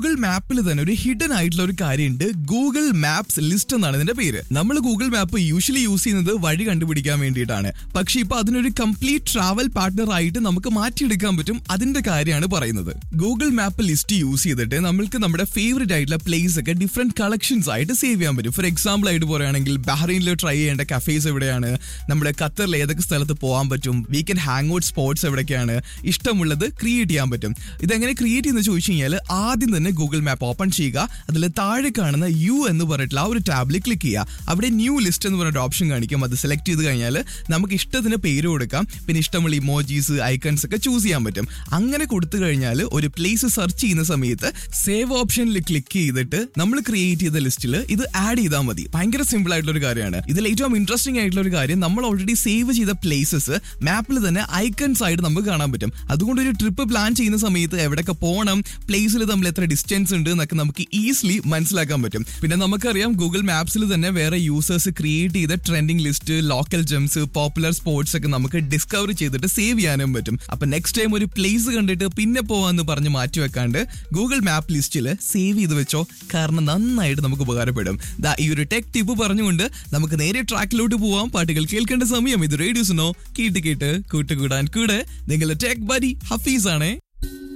Google മാപ്പിൽ തന്നെ ഒരു ഹിഡൻ ആയിട്ടുള്ള ഒരു കാര്യമുണ്ട് ഗൂഗിൾ മാപ്സ് ലിസ്റ്റ് എന്നാണ് ഇതിന്റെ പേര് നമ്മൾ ഗൂഗിൾ മാപ്പ് യൂഷ്വലി യൂസ് ചെയ്യുന്നത് വഴി കണ്ടുപിടിക്കാൻ വേണ്ടിയിട്ടാണ് പക്ഷെ ഇപ്പൊ അതിനൊരു കംപ്ലീറ്റ് ട്രാവൽ പാർട്ട്ണർ ആയിട്ട് നമുക്ക് മാറ്റിയെടുക്കാൻ പറ്റും അതിന്റെ കാര്യമാണ് പറയുന്നത് ഗൂഗിൾ മാപ്പ് ലിസ്റ്റ് യൂസ് ചെയ്തിട്ട് നമ്മൾക്ക് നമ്മുടെ ഫേവറേറ്റ് ആയിട്ടുള്ള പ്ലേസ് ഒക്കെ ഡിഫറെന്റ് കളക്ഷൻസ് ആയിട്ട് സേവ് ചെയ്യാൻ പറ്റും ഫോർ എക്സാമ്പിൾ ആയിട്ട് പറയുകയാണെങ്കിൽ ബഹ്റൈനിൽ ട്രൈ ചെയ്യേണ്ട കഫേസ് എവിടെയാണ് നമ്മുടെ ഖത്തറിൽ ഏതൊക്കെ സ്ഥലത്ത് പോകാൻ പറ്റും വീക്കെൻഡ് ഹാങ് ഔട്ട് സ്പോട്ട്സ് എവിടെയൊക്കെയാണ് ഇഷ്ടമുള്ളത് ക്രിയേറ്റ് ചെയ്യാൻ പറ്റും ഇതെങ്ങനെ ക്രിയേറ്റ് ചെയ്യുന്നത് ചോദിച്ചു കഴിഞ്ഞാൽ ആദ്യം തന്നെ ഗൂഗിൾ മാപ്പ് ഓപ്പൺ ചെയ്യുക അതിൽ താഴെ കാണുന്ന യു എന്ന് പറഞ്ഞിട്ടുള്ള ആ ഒരു ടാബിൽ ക്ലിക്ക് ചെയ്യുക അവിടെ ന്യൂ ലിസ്റ്റ് എന്ന് പറഞ്ഞ ഓപ്ഷൻ കാണിക്കും അത് സെലക്ട് ചെയ്ത് കഴിഞ്ഞാൽ നമുക്ക് ഇഷ്ടത്തിന് പേര് കൊടുക്കാം പിന്നെ ഇഷ്ടമുള്ള ഇമോജീസ് ഐക്കൺസ് ഒക്കെ ചൂസ് ചെയ്യാൻ പറ്റും അങ്ങനെ കൊടുത്തു കഴിഞ്ഞാൽ ഒരു പ്ലേസ് സെർച്ച് ചെയ്യുന്ന സമയത്ത് സേവ് ഓപ്ഷനിൽ ക്ലിക്ക് ചെയ്തിട്ട് നമ്മൾ ക്രിയേറ്റ് ചെയ്ത ലിസ്റ്റിൽ ഇത് ആഡ് ചെയ്താൽ മതി ഭയങ്കര സിമ്പിൾ ആയിട്ടുള്ള ഒരു കാര്യമാണ് ഇതിൽ ഏറ്റവും ഇൻട്രസ്റ്റിംഗ് ആയിട്ടുള്ള ഒരു കാര്യം നമ്മൾ ഓൾറെഡി സേവ് ചെയ്ത പ്ലേസസ് മാപ്പിൽ തന്നെ ഐക്കൺസ് ആയിട്ട് നമുക്ക് കാണാൻ പറ്റും അതുകൊണ്ട് ഒരു ട്രിപ്പ് പ്ലാൻ ചെയ്യുന്ന സമയത്ത് എവിടെയൊക്കെ പോകണം പ്ലേസിൽ തമ്മിൽ എത്ര ഡിസ്റ്റൻസ് ഉണ്ട് എന്നൊക്കെ നമുക്ക് ഈസിലി മനസ്സിലാക്കാൻ പറ്റും പിന്നെ നമുക്കറിയാം ഗൂഗിൾ മാപ്സിൽ തന്നെ വേറെ യൂസേഴ്സ് ക്രിയേറ്റ് ചെയ്ത trending list local gems popular sports ഒക്കെ നമുക്ക് ഡിസ്കവർ ചെയ്തിട്ട് സേവ് ചെയ്യാനും പറ്റും അപ്പൊ നെക്സ്റ്റ് ടൈം ഒരു പ്ലേസ് കണ്ടിട്ട് പിന്നെ പോവാന്ന് പറഞ്ഞ് മാറ്റി വെക്കാണ്ട് ഗൂഗിൾ മാപ്പ് ലിസ്റ്റിൽ സേവ് ചെയ്ത് വെച്ചോ കാരണം നന്നായിട്ട് നമുക്ക് ഉപകാരപ്പെടും ദാ ഈ ഒരു ടെക് ടിപ്പ് പറഞ്ഞുകൊണ്ട് നമുക്ക് നേരെ ട്രാക്കിലോട്ട് പോവാം പാട്ടുകൾ കേൾക്കേണ്ട സമയം ഇത് റേഡിയോസിനോ കേട്ട് കേട്ട് കൂട്ടുകൂടാൻ കൂടെ നിങ്ങളുടെ ടെക് ബഡി ഹഫീസ് ആണേ